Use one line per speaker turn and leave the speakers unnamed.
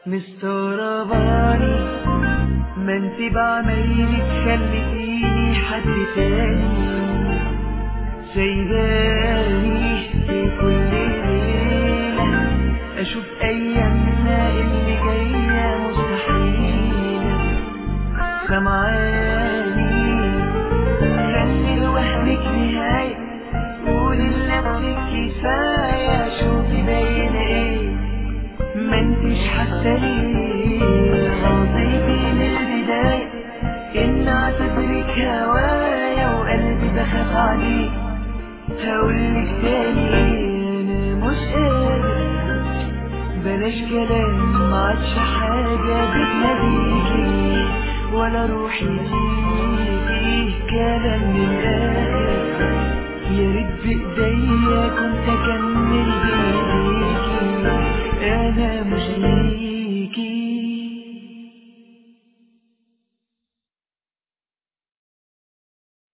مستغرباني ما انت بعمايلك خليتيني حد تاني سايباني في كل ليلة اشوف ايامنا اللي جاية مستحيلة سمعاني خلي لوهمك نهاية قولي لنفسك كفاية شوفي باين ايه ما انتش حاسة ليه غلطتي من البداية ان اعتبرك هوايا وقلبي بخاف عليك هقولك تاني انا مش قادر بلاش كلام ما عادش حاجة بتناديكي ولا روحي فيه كلام من الآخر يا ريت بإيديا كنت أكمل بإيديكي أنا مش